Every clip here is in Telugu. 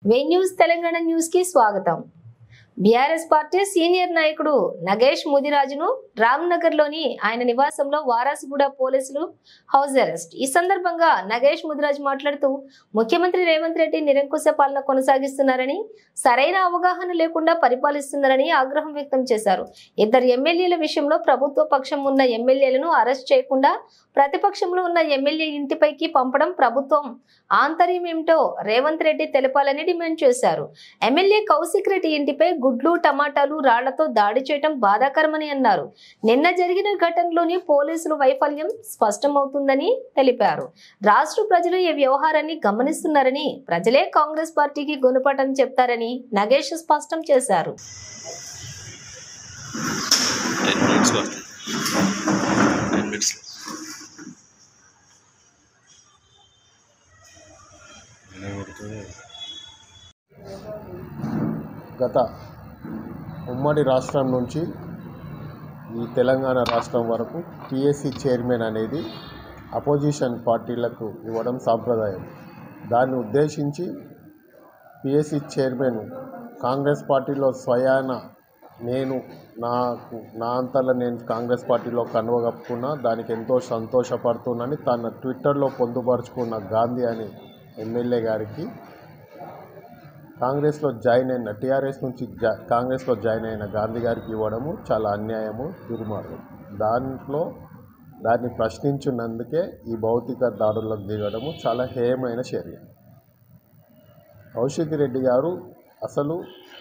వే న్యూస్ తెలంగాణ న్యూస్ కి స్వాగతం బీఆర్ఎస్ పార్టీ సీనియర్ నాయకుడు నగేష్ ముదిరాజును రామ్నగర్ లోని ఆయన నివాసంలో వారాసిగూడ పోలీసులు హౌస్ అరెస్ట్ ఈ సందర్భంగా నగేష్ ముదిరాజు మాట్లాడుతూ ముఖ్యమంత్రి రేవంత్ రెడ్డి నిరంకుశ పాలన కొనసాగిస్తున్నారని సరైన అవగాహన లేకుండా పరిపాలిస్తున్నారని ఆగ్రహం వ్యక్తం చేశారు ఇద్దరు ఎమ్మెల్యేల విషయంలో ప్రభుత్వ పక్షం ఉన్న ఎమ్మెల్యేలను అరెస్ట్ చేయకుండా ప్రతిపక్షంలో ఉన్న ఎమ్మెల్యే ఇంటిపైకి పంపడం ప్రభుత్వం ఆంతర్యం ఏమిటో రేవంత్ రెడ్డి తెలపాలని డిమాండ్ చేశారు ఎమ్మెల్యే కౌశిక్ రెడ్డి ఇంటిపై గుడ్లు టమాటాలు రాళ్లతో దాడి చేయడం బాధాకరమని అన్నారు నిన్న జరిగిన ఘటనలోని పోలీసుల వైఫల్యం స్పష్టమవుతుందని తెలిపారు రాష్ట్ర ప్రజలు ఈ వ్యవహారాన్ని గమనిస్తున్నారని ప్రజలే కాంగ్రెస్ పార్టీకి గుణపటం చెప్తారని నగేష్ స్పష్టం చేశారు టెన్ మినిట్స్ పడుతుంది టెన్ మినిట్స్లో గత ఉమ్మడి రాష్ట్రం నుంచి ఈ తెలంగాణ రాష్ట్రం వరకు పిఎస్సి చైర్మన్ అనేది అపోజిషన్ పార్టీలకు ఇవ్వడం సాంప్రదాయం దాన్ని ఉద్దేశించి పిఎస్సి చైర్మన్ కాంగ్రెస్ పార్టీలో స్వయాన నేను నాకు నా అంతలో నేను కాంగ్రెస్ పార్టీలో కనువగప్పుకున్నా దానికి ఎంతో సంతోషపడుతున్నానని తన ట్విట్టర్లో పొందుపరుచుకున్న గాంధీ అని ఎమ్మెల్యే గారికి కాంగ్రెస్లో జాయిన్ అయిన టీఆర్ఎస్ నుంచి జా కాంగ్రెస్లో జాయిన్ అయిన గాంధీ గారికి ఇవ్వడము చాలా అన్యాయము దుర్మార్గం దాంట్లో దాన్ని ప్రశ్నించినందుకే ఈ భౌతిక దాడులకు దిగడము చాలా హేయమైన చర్య కౌశిక్ రెడ్డి గారు అసలు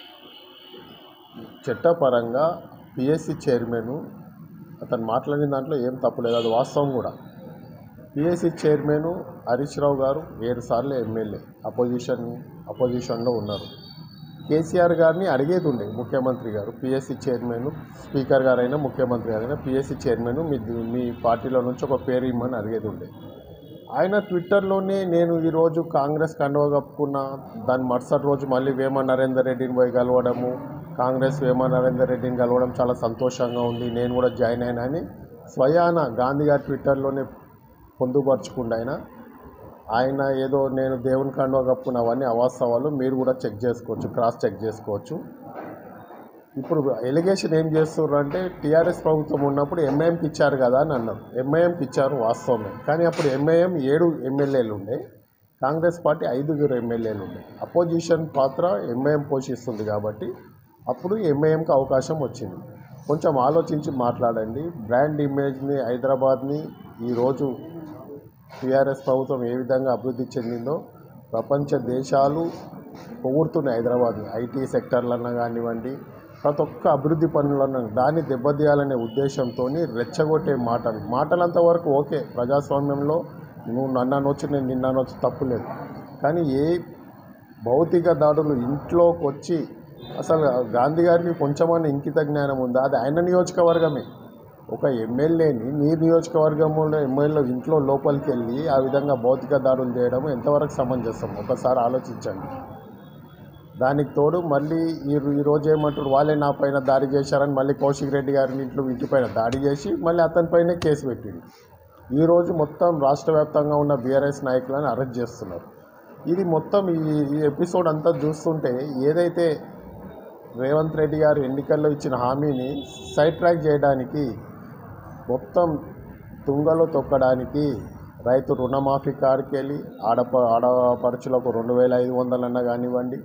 చట్టపరంగా పిఎస్సి చైర్మన్ అతను మాట్లాడిన దాంట్లో ఏం తప్పులేదు అది వాస్తవం కూడా పిఎస్సి చైర్మన్ హరీష్ రావు గారు ఏడు సార్లు ఎమ్మెల్యే అపోజిషన్ అపోజిషన్లో ఉన్నారు కేసీఆర్ గారిని అడిగేది ఉండే ముఖ్యమంత్రి గారు పిఎస్సి చైర్మన్ స్పీకర్ గారైనా ముఖ్యమంత్రి గారైనా పిఎస్సి చైర్మన్ మీ మీ పార్టీలో నుంచి ఒక పేరు ఇమ్మని అడిగేది ఉండే ఆయన ట్విట్టర్లోనే నేను ఈరోజు కాంగ్రెస్ కండువ కప్పుకున్న దాని మరుసటి రోజు మళ్ళీ వేమ నరేందర్ రెడ్డిని పోయి కలవడము కాంగ్రెస్ వేమ నరేందర్ రెడ్డిని కలవడం చాలా సంతోషంగా ఉంది నేను కూడా జాయిన్ అయినా అని స్వయాన గాంధీ గారి ట్విట్టర్లోనే పొందుపరుచుకుండా ఆయన ఆయన ఏదో నేను దేవుని కండువ కప్పుకున్న అవన్నీ అవాస్తవాలు మీరు కూడా చెక్ చేసుకోవచ్చు క్రాస్ చెక్ చేసుకోవచ్చు ఇప్పుడు ఎలిగేషన్ ఏం చేస్తున్నారు అంటే టీఆర్ఎస్ ప్రభుత్వం ఉన్నప్పుడు ఎంఐఎంకి ఇచ్చారు కదా అని అన్నారు ఎంఐఎంకి ఇచ్చారు వాస్తవమే కానీ అప్పుడు ఎంఐఎం ఏడు ఎమ్మెల్యేలు ఉండే కాంగ్రెస్ పార్టీ ఐదుగురు ఎమ్మెల్యేలు ఉండే అపోజిషన్ పాత్ర ఎంఐఎం పోషిస్తుంది కాబట్టి అప్పుడు ఎంఐఎంకి అవకాశం వచ్చింది కొంచెం ఆలోచించి మాట్లాడండి బ్రాండ్ ఇమేజ్ని హైదరాబాద్ని ఈరోజు టీఆర్ఎస్ ప్రభుత్వం ఏ విధంగా అభివృద్ధి చెందిందో ప్రపంచ దేశాలు పొగుడుతున్నాయి హైదరాబాద్ని ఐటీ సెక్టర్లన్నా కానివ్వండి ప్రతి ఒక్క అభివృద్ధి పనులన్నా దాన్ని దెబ్బతీయాలనే ఉద్దేశంతో రెచ్చగొట్టే మాటలు మాటలంత వరకు ఓకే ప్రజాస్వామ్యంలో నువ్వు నన్ను అనొచ్చు నేను నిన్న అనొచ్చు తప్పులేదు కానీ ఏ భౌతిక దాడులు ఇంట్లోకి వచ్చి అసలు గాంధీ గారికి కొంచెమన్నా ఇంకిత జ్ఞానం ఉందా అది ఆయన నియోజకవర్గమే ఒక ఎమ్మెల్యేని మీ నియోజకవర్గంలో ఎమ్మెల్యే ఇంట్లో లోపలికి వెళ్ళి ఆ విధంగా భౌతిక దాడులు చేయడం ఎంతవరకు సమంజసం ఒకసారి ఆలోచించండి దానికి తోడు మళ్ళీ ఈ ఈరోజు ఏమంటారు వాళ్ళే నా పైన దాడి చేశారని మళ్ళీ కౌశిక్ రెడ్డి గారి ఇంట్లో ఇంటిపైన దాడి చేసి మళ్ళీ అతనిపైనే కేసు పెట్టిండు ఈరోజు మొత్తం రాష్ట్ర వ్యాప్తంగా ఉన్న బీఆర్ఎస్ నాయకులను అరెస్ట్ చేస్తున్నారు ఇది మొత్తం ఈ ఈ ఎపిసోడ్ అంతా చూస్తుంటే ఏదైతే రేవంత్ రెడ్డి గారు ఎన్నికల్లో ఇచ్చిన హామీని సైడ్ ట్రాక్ చేయడానికి మొత్తం తుంగలో తొక్కడానికి రైతు రుణమాఫీ కారుకెళ్ళి ఆడప ఆడపడుచులకు రెండు వేల ఐదు వందలన్నా కానివ్వండి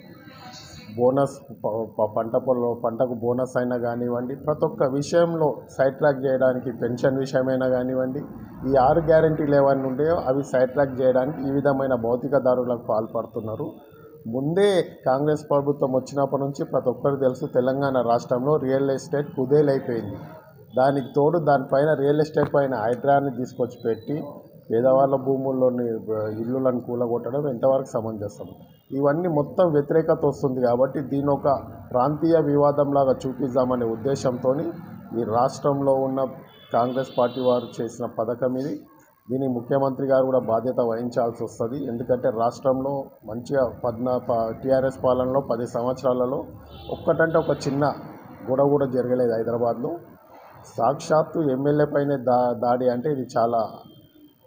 బోనస్ ప- ప- పంట పొల పంటకు బోనస్ అయినా కానివ్వండి ప్రతి ఒక్క విషయంలో సైడ్ ట్రాక్ చేయడానికి పెన్షన్ విషయమైనా కానివ్వండి ఈ ఆరు గ్యారంటీలు ఏవన్నీ ఉంటాయో అవి సైడ్ ట్రాక్ చేయడానికి ఈ విధమైన భౌతిక దారులకు పాల్పడుతున్నారు ముందే కాంగ్రెస్ ప్రభుత్వం వచ్చినప్పటి నుంచి ప్రతి ఒక్కరికి తెలుసు తెలంగాణ రాష్ట్రంలో రియల్ ఎస్టేట్ కుదేలైపోయింది దానికి తోడు దానిపైన రియల్ ఎస్టేట్ పైన హైడ్రాని తీసుకొచ్చి పెట్టి పేదవాళ్ళ భూముల్లోని ఆ, ఇల్లులను కూలగొట్టడం ఎంతవరకు సమంజసం ఇవన్నీ మొత్తం వ్యతిరేకత వస్తుంది కాబట్టి దీని ఒక ప్రాంతీయ వివాదంలాగా చూపిద్దామనే ఉద్దేశంతో ఈ రాష్ట్రంలో ఉన్న కాంగ్రెస్ పార్టీ వారు చేసిన పథకం ఇది దీని ముఖ్యమంత్రి గారు కూడా బాధ్యత వహించాల్సి వస్తుంది ఎందుకంటే రాష్ట్రంలో మంచిగా పద్నా టీఆర్ఎస్ పాలనలో పది సంవత్సరాలలో ఒక్కటంటే ఒక చిన్న గొడవ కూడా జరగలేదు హైదరాబాద్లో సాక్షాత్తు ఎమ్మెల్యే పైనే దా దాడి అంటే ఇది చాలా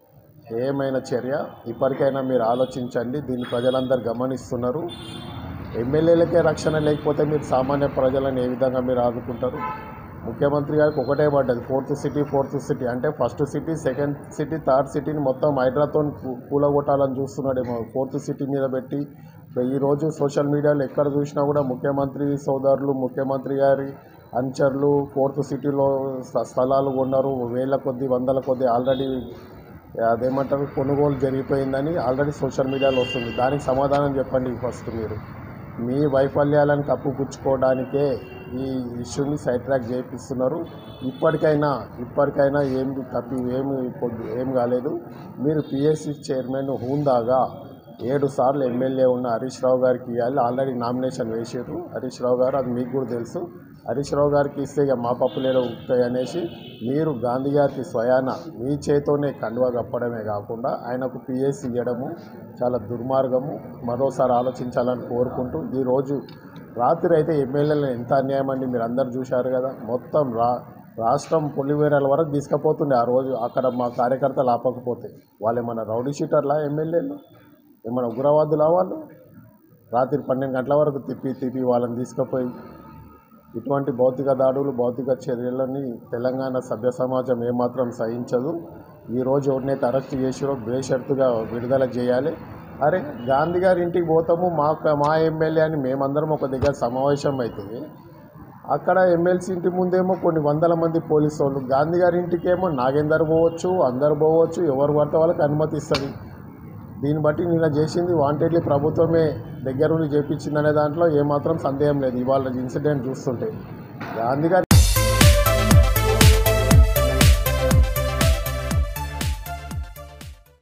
ఏమైనా చర్య ఇప్పటికైనా మీరు ఆలోచించండి దీన్ని ప్రజలందరూ గమనిస్తున్నారు ఎమ్మెల్యేలకే రక్షణ లేకపోతే మీరు సామాన్య ప్రజలను ఏ విధంగా మీరు ఆదుకుంటారు ముఖ్యమంత్రి గారికి ఒకటే పడ్డది ఫోర్త్ సిటీ ఫోర్త్ సిటీ అంటే first city second city third సిటీని మొత్తం హైడ్రాతో కూలగొట్టాలని చూస్తున్నాడేమో ఫోర్త్ సిటీ మీద పెట్టి ఈరోజు సోషల్ మీడియాలో ఎక్కడ చూసినా కూడా ముఖ్యమంత్రి సోదరులు ముఖ్యమంత్రి గారి అంచర్లు ఫోర్త్ సిటీలో స్థ- స్థలాలు కొన్నారు వేల కొద్ది వందల కొద్ది ఆల్రెడీ అదేమంటారు కొనుగోలు జరిగిపోయిందని ఆల్రెడీ సోషల్ మీడియాలో వస్తుంది దానికి సమాధానం చెప్పండి ఫస్ట్ మీరు మీ వైఫల్యాలను కప్పుపుచ్చుకోవడానికే ఈ ఇష్యూని సైడ్ ట్రాక్ చేపిస్తున్నారు ఇప్పటికైనా ఇప్పటికైనా ఏం తప్పి ఏమి పొద్దు- ఏం కాలేదు మీరు పిఎస్సి చైర్మన్ హూందాగా ఏడు సార్లు ఎమ్మెల్యే ఉన్న హరీష్ రావు గారికి ఇవ్వాలి ఆల్రెడీ నామినేషన్ వేసారు హరీష్ రావు గారు అది మీకు కూడా తెలుసు హరీష్ రావు గారికి ఇస్తే ఇక మా పప్పులేలో ఉంటాయి అనేసి మీరు గాంధీ గారికి స్వయాన మీ చేతోనే కండువా కప్పడమే కాకుండా ఆయనకు పిఎస్ ఇవ్వడము చాలా దుర్మార్గము మరోసారి ఆలోచించాలని కోరుకుంటూ ఈరోజు రాత్రి అయితే ఎమ్మెల్యేలు ఎంత అన్యాయం అండి మీరు అందరు చూశారు కదా మొత్తం రా రాష్ట్రం పొలివేరాల వరకు తీసుకుపోతుండే ఆ రోజు అక్కడ మా కార్యకర్తలు ఆపకపోతే వాళ్ళు ఏమన్నా రౌడీ షీటర్లా ఎమ్మెల్యేలు ఏమన్నా ఉగ్రవాదులా వాళ్ళు రాత్రి పన్నెండు గంటల వరకు తిప్పి తిప్పి వాళ్ళని తీసుకుపోయి ఇటువంటి భౌతిక దాడులు భౌతిక చర్యలని తెలంగాణ సభ్య సమాజం ఏమాత్రం సహించదు ఈరోజు ఎవరినైతే అరెస్ట్ చేసిరో బేషరతుగా విడుదల చేయాలి అరే గాంధీ గారి ఇంటికి పోతాము మా మా ఎమ్మెల్యే అని మేమందరం ఒక దగ్గర సమావేశం అయితే అక్కడ ఎమ్మెల్సీ ఇంటి ముందేమో కొన్ని వందల మంది పోలీసు వాళ్ళు గాంధీ గారి ఇంటికేమో నాగేందర్ పోవచ్చు అందరు పోవచ్చు ఎవరు పడితే వాళ్ళకి అనుమతి ఇస్తుంది దీన్ని బట్టి నిన్న చేసింది వాంటెడ్లీ ప్రభుత్వమే దగ్గరుండి చేపించిందనే దాంట్లో ఏమాత్రం సందేహం లేదు ఇవాళ ఇన్సిడెంట్ చూస్తుంటే గాంధీ గారి